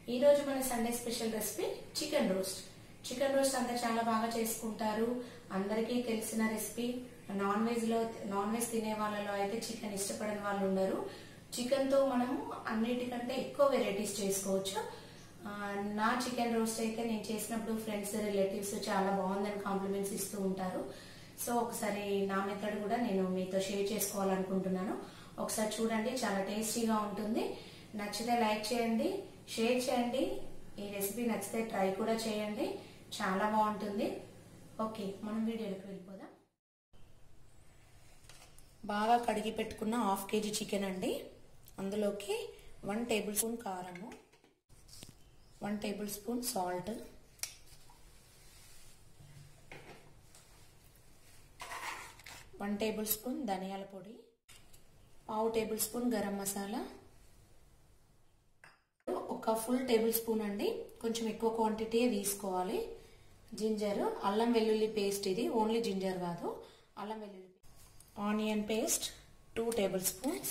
ఈ రోజు మన Sunday special recipe chicken roast chicken roast అంతా చాలా బాగా చేసుకుంటారు అందరికీ తెలిసిన రెసిపీ నాన్ వెజ్ లో నాన్ వెజ్ తినే వాళ్ళలో అయితే చికెన్ ఇష్టపడని వాళ్ళు ఉండరు చికెన్ తో మనము అన్నిటికంటే ఎక్కువ వెరైటీస్ చేసుకోవచ్చు ఆ, నా చికెన్ రోస్ట్ అయితే నేను చేసినప్పుడు ఫ్రెండ్స్ రిలేటివ్స్ చాలా బాగుందని కాంప్లిమెంట్స్ ఇస్తూ ఉంటారు సో ఒకసారి నా మెథడ్ కూడా నేను మీతో షేర్ చేసుకోవాలనుకుంటున్నాను ఒకసారి చూడండి చాలా టేస్టీగా ఉంటుంది నచ్చితే లైక్ చేయండి షేర్ చేయండి ఈ రెసిపీ నచ్చితే ట్రై కూడా చేయండి చాలా బాగుంటుంది ఓకే మనం వీడియోలోకి వెళ్ళిపోదాం బాగా కడిగి పెట్టుకున్న హాఫ్ కేజీ చికెన్ అండి అందులోకి వన్ టేబుల్ స్పూన్ కారము one tablespoon salt one tablespoon ధనియాల పొడి పావు టేబుల్ స్పూన్ గరం మసాలా ఒక ఫుల్ టేబుల్ స్పూన్ అండి కొంచెం ఎక్కువ క్వాంటిటీ తీసుకోవాలి జింజర్ అల్లం వెల్లుల్లి పేస్ట్ ఇది ఓన్లీ జింజర్ కాదు అల్లం వెల్లుల్లి onion paste two tablespoons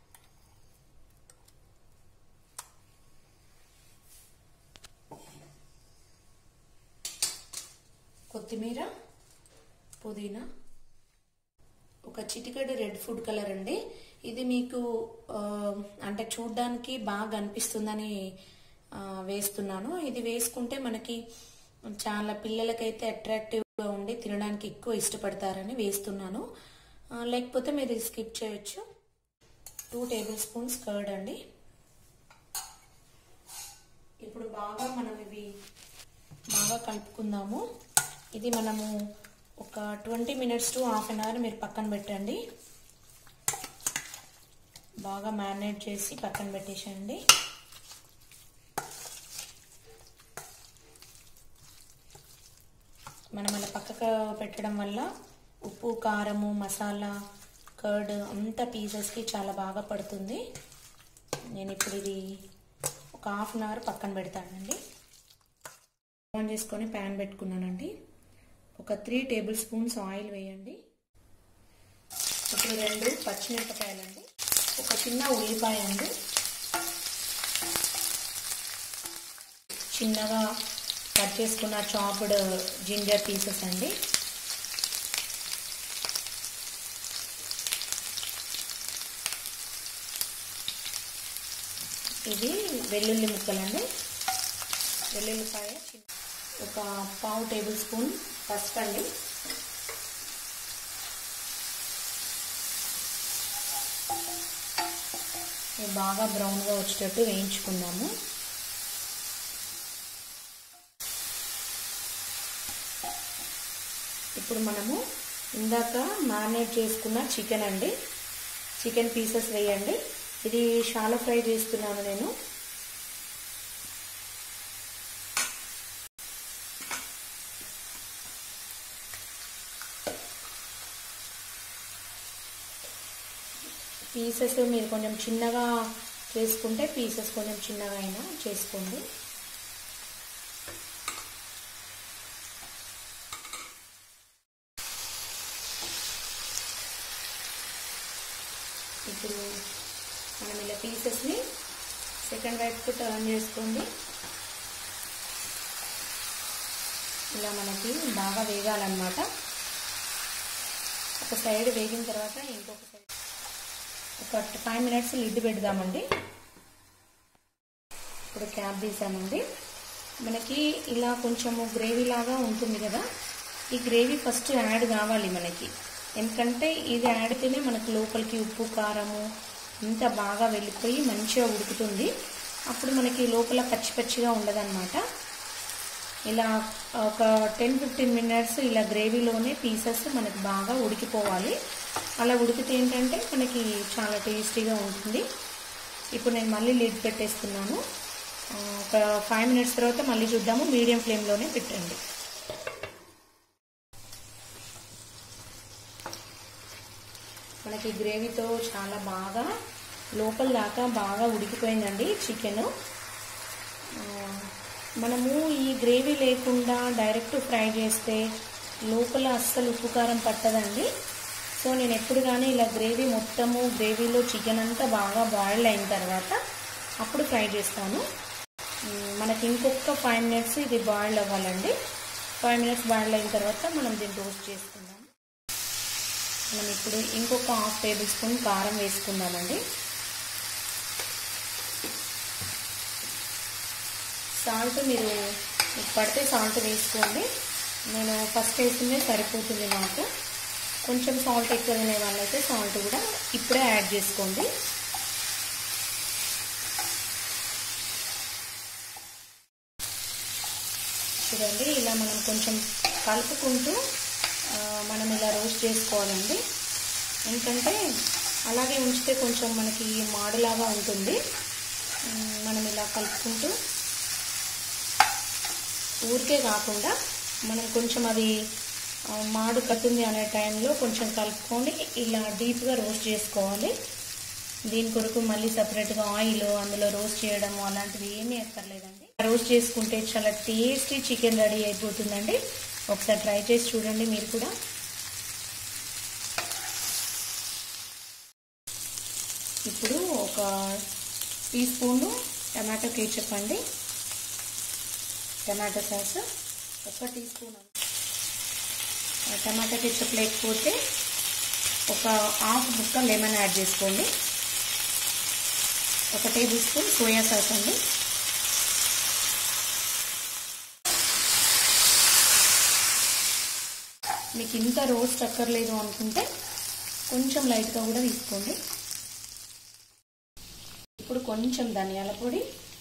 కొత్తిమీర పుదీనా ఒక చిటికెడు రెడ్ ఫుడ్ కలర్ అండి ఇది మీకు ఆ, అంటే చూడ్డానికి బాగా అనిపిస్తుందని ఆ, వేస్తున్నాను ఇది వేసుకుంటే మనకి చాలా పిల్లలకైతే అట్రాక్టివ్గా ఉండి తినడానికి ఎక్కువ ఇష్టపడతారని వేస్తున్నాను ఆ, లేకపోతే మీరు ఇది స్కిప్ చేయొచ్చు టూ టేబుల్ స్పూన్స్ కర్డ్ అండి ఇప్పుడు బాగా మనం ఇవి బాగా కలుపుకుందాము ఇది మనము ఒక twenty minutes to half an hour మీరు పక్కన పెట్టండి బాగా మ్యారినేట్ చేసి పక్కన పెట్టేసేయండి మనం అలా పక్కకు పెట్టడం వల్ల ఉప్పు కారము మసాలా కర్డ్ అంత పీసెస్కి చాలా బాగా పడుతుంది నేను ఇప్పుడు ఇది ఒక హాఫ్ అన్ అవర్ పక్కన పెడతానండి ఆన్ చేసుకొని ప్యాన్ పెట్టుకున్నానండి ఒక త్రీ టేబుల్ స్పూన్స్ ఆయిల్ వేయండి ఇప్పుడు రెండు పచ్చిమిరపకాయలండి ఒక చిన్న ఉల్లిపాయ అండి చిన్నగా కట్ చేసుకున్న చాప్డ్ జింజర్ పీసెస్ అండి ఇది వెల్లుల్లి ముక్కలండి వెల్లుల్లిపాయ ఒక పావు టేబుల్ స్పూన్ పసుపు అండి ఇవి బాగా బ్రౌన్గా వచ్చేటట్టు వేయించుకుందాము ఇప్పుడు మనము ఇందాక మ్యారినేట్ చేసుకున్న చికెన్ అండి చికెన్ పీసెస్ వేయండి ఇది షాలో ఫ్రై చేస్తున్నాను నేను పీసెస్ మీరు కొంచెం చిన్నగా చేసుకుంటే పీసెస్ కొంచెం చిన్నగా అయినా చేసుకోండి ఇప్పుడు మనం ఇలా పీసెస్ని సెకండ్ వైపుకు టర్న్ చేసుకోండి ఇలా మనకి బాగా వేగాలన్నమాట ఒక సైడ్ వేగిన తర్వాత ఇంకొక సైడ్ ఒక ఫైవ్ మినిట్స్ లిడ్ పెడదామండి ఇప్పుడు క్యాప్ తీసామండి మనకి ఇలా కొంచెము గ్రేవీ లాగా ఉంటుంది కదా ఈ గ్రేవీ ఫస్ట్ యాడ్ కావాలి మనకి ఎందుకంటే ఇది యాడ్తేనే మనకు లోపలికి ఉప్పు కారము ఇంత బాగా వెళ్ళిపోయి మంచిగా ఉడుకుతుంది అప్పుడు మనకి లోపల పచ్చి పచ్చిగా ఉండదన్నమాట ఇలా ఒక టెన్ ఫిఫ్టీన్ మినిట్స్ ఇలా గ్రేవీలోనే పీసెస్ మనకి బాగా ఉడికిపోవాలి అలా ఉడికితే ఏంటంటే మనకి చాలా టేస్టీగా ఉంటుంది ఇప్పుడు నేను మళ్ళీ లిడ్ పెట్టేస్తున్నాను ఒక ఫైవ్ మినిట్స్ తర్వాత మళ్ళీ చూద్దాము మీడియం ఫ్లేమ్లోనే పెట్టండి మనకి గ్రేవీతో చాలా బాగా లోపల దాకా బాగా ఉడికిపోయిందండి చికెన్ మనము ఈ గ్రేవీ లేకుండా డైరెక్ట్ ఫ్రై చేస్తే లోపల అస్సలు ఉప్పు కారం పట్టదండి సో నేను ఎప్పుడు కానీ ఇలా గ్రేవీ మొత్తము గ్రేవీలో చికెన్ అంతా బాగా బాయిల్ అయిన తర్వాత అప్పుడు ఫ్రై చేస్తాను మ్, మనకి ఇంకొక ఫైవ్ మినిట్స్ ఇది బాయిల్ అవ్వాలండి ఫైవ్ మినిట్స్ బాయిల్ అయిన తర్వాత మనం దీన్ని రోస్ట్ చేసుకుందాం మనం ఇప్పుడు ఇంకొక హాఫ్ టేబుల్ స్పూన్ కారం వేసుకుందామండి సాల్ట్ మీరు మీకు పడితే సాల్ట్ వేసుకోండి నేను ఫస్ట్ వేసిందే సరిపోతుంది నాకు కొంచెం సాల్ట్ ఎక్కువ తినే వాళ్ళైతే సాల్ట్ కూడా ఇప్పుడే యాడ్ చేసుకోండి చూడండి ఇలా మనం కొంచెం కలుపుకుంటూ ఆ, మనం ఇలా రోస్ట్ చేసుకోవాలండి ఎందుకంటే అలాగే ఉంచితే కొంచెం మనకి మాడులాగా ఉంటుంది ఉమ్, మనం ఇలా కలుపుకుంటూ ఊరికే కాకుండా మనం కొంచెం అది ఆ, మాడు కట్టుంది అనే టైంలో కొంచెం కలుపుకొని ఇలా డీప్గా రోస్ట్ చేసుకోవాలి దీని కొరకు మళ్ళీ సపరేట్గా ఆయిల్ అందులో రోస్ట్ చేయడం అలాంటివి ఏమీ ఎక్కర్లేదండి రోస్ట్ చేసుకుంటే చాలా టేస్టీ చికెన్ రెడీ అయిపోతుందండి ఒకసారి ట్రై చేసి చూడండి మీరు కూడా ఇప్పుడు ఒక టీ స్పూన్ టమాటో కేచప్ అండి టమాటో సాస్ ఒక టీ స్పూన్ టమాటా కెచ్చప్ లేకపోతే ఒక హాఫ్ ముక్క లెమన్ యాడ్ చేసుకోండి ఒక టేబుల్ స్పూన్ సోయా సాస్ అండి మీకు ఇంత రోస్ట్ అక్కర్లేదు అనుకుంటే కొంచెం లైట్గా కూడా తీసుకోండి ఇప్పుడు కొంచెం ధనియాల పొడి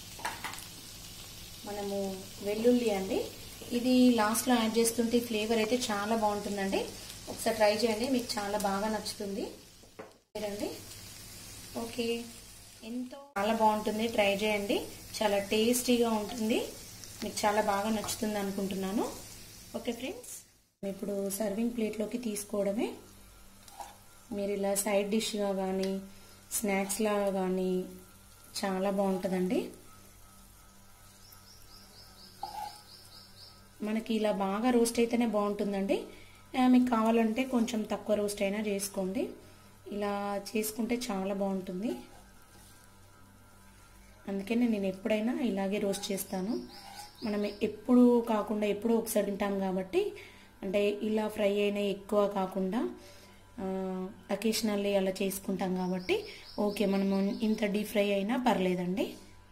మనము వెల్లుల్లి అండి ఇది లాస్ట్లో యాడ్ చేస్తుంటే ఫ్లేవర్ అయితే చాలా బాగుంటుందండి ఒకసారి ట్రై చేయండి మీకు చాలా బాగా నచ్చుతుంది మీరండి ఓకే ఎంతో చాలా బాగుంటుంది ట్రై చేయండి చాలా టేస్టీగా ఉంటుంది మీకు చాలా బాగా నచ్చుతుంది అనుకుంటున్నాను ఓకే ఫ్రెండ్స్ ఇప్పుడు సర్వింగ్ ప్లేట్లోకి తీసుకోవడమే మీరు ఇలా సైడ్ డిష్గా కానీ స్నాక్స్లా కానీ చాలా బాగుంటుందండి మనకి ఇలా బాగా రోస్ట్ అయితేనే బాగుంటుందండి మీకు కావాలంటే కొంచెం తక్కువ రోస్ట్ అయినా చేసుకోండి ఇలా చేసుకుంటే చాలా బాగుంటుంది అందుకనే నేను ఎప్పుడైనా ఇలాగే రోస్ట్ చేస్తాను మనం ఎప్పుడు కాకుండా ఎప్పుడో ఒకసారి తింటాం కాబట్టి అంటే ఇలా ఫ్రై అయినా ఎక్కువ కాకుండా అకేషనల్లీ అలా చేసుకుంటాం కాబట్టి ఓకే మనము ఇంత డీప్ ఫ్రై అయినా పర్లేదండి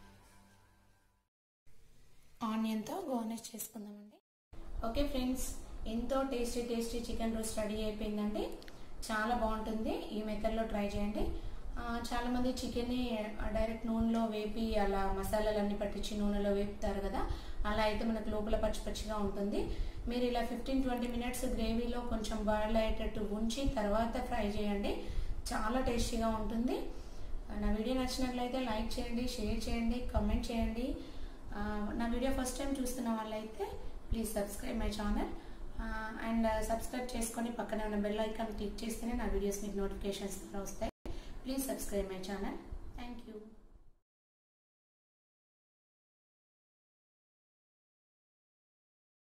ఆనియన్తో గార్నిష్ చేసుకుందామండి ఓకే ఫ్రెండ్స్ ఎంతో tasty tasty chicken roast ready అయిపోయిందండి చాలా బాగుంటుంది ఈ మెథడ్లో ట్రై చేయండి చాలా మంది చికెన్ని డైరెక్ట్ నూనెలో వేపి అలా మసాలాలన్నీ పట్టించి నూనెలో వేపుతారు కదా అలా అయితే మనకు లోపల పచ్చి పచ్చిగా ఉంటుంది మీరు ఇలా ఫిఫ్టీన్ ట్వంటీ మినిట్స్ గ్రేవీలో కొంచెం బాయిల్ అయ్యేటట్టు ఉంచి తర్వాత ఫ్రై చేయండి చాలా టేస్టీగా ఉంటుంది నా వీడియో నచ్చినట్లయితే లైక్ చేయండి షేర్ చేయండి కామెంట్ చేయండి నా వీడియో ఫస్ట్ టైం చూస్తున్న వాళ్ళైతే please subscribe my channel and subscribe చేసుకొని పక్కనే ఉన్న బెల్ ఐకాన్ క్లిక్ చేస్తేనే నా వీడియోస్ మీకు నోటిఫికేషన్స్ ద్వారా వస్తాయి please subscribe my channel thank you